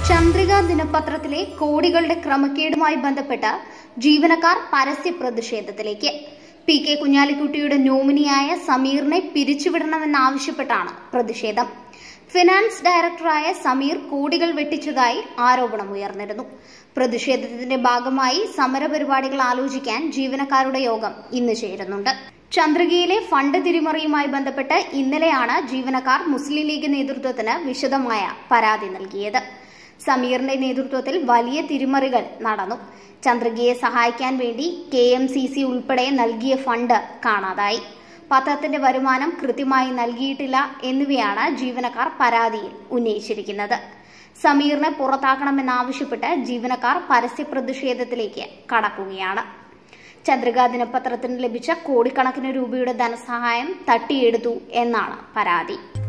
ചന്ദ്രിക ദിനപത്രത്തിലെ കോടികളുടെ ക്രമക്കേടുമായി ബന്ധപ്പെട്ട് ജീവനക്കാർ പരസ്യ പ്രതിഷേധത്തിലേക്ക് പി കെ കുഞ്ഞാലിക്കുട്ടിയുടെ നോമിനിയായ സമീറിനെ പിരിച്ചുവിടണമെന്നാവശ്യപ്പെട്ടാണ് പ്രതിഷേധം ഫിനാൻസ് ഡയറക്ടറായ സമീർ കോടികൾ വെട്ടിച്ചതായി ആരോപണമുയർന്നിരുന്നു പ്രതിഷേധത്തിന്റെ ഭാഗമായി സമരപരിപാടികൾ ആലോചിക്കാൻ ജീവനക്കാരുടെ യോഗം ഇന്ന് ചേരുന്നുണ്ട് ചന്ദ്രികയിലെ ഫണ്ട് തിരിമറിയുമായി ബന്ധപ്പെട്ട് ഇന്നലെയാണ് ജീവനക്കാർ മുസ്ലിം ലീഗ് നേതൃത്വത്തിന് വിശദമായ പരാതി നൽകിയത് സമീറിന്റെ നേതൃത്വത്തിൽ വലിയ തിരിമറികൾ നടന്നു ചന്ദ്രികയെ സഹായിക്കാൻ വേണ്ടി കെ എം സി സി ഉൾപ്പെടെ നൽകിയ ഫണ്ട് കാണാതായി പത്രത്തിന്റെ വരുമാനം കൃത്യമായി നൽകിയിട്ടില്ല എന്നിവയാണ് ജീവനക്കാർ പരാതിയിൽ ഉന്നയിച്ചിരിക്കുന്നത് സമീറിനെ പുറത്താക്കണമെന്നാവശ്യപ്പെട്ട് ജീവനക്കാർ പരസ്യ പ്രതിഷേധത്തിലേക്ക് കടക്കുകയാണ് ചന്ദ്രിക ദിനപത്രത്തിന് ലഭിച്ച കോടിക്കണക്കിന് രൂപയുടെ ധനസഹായം തട്ടിയെടുത്തു എന്നാണ് പരാതി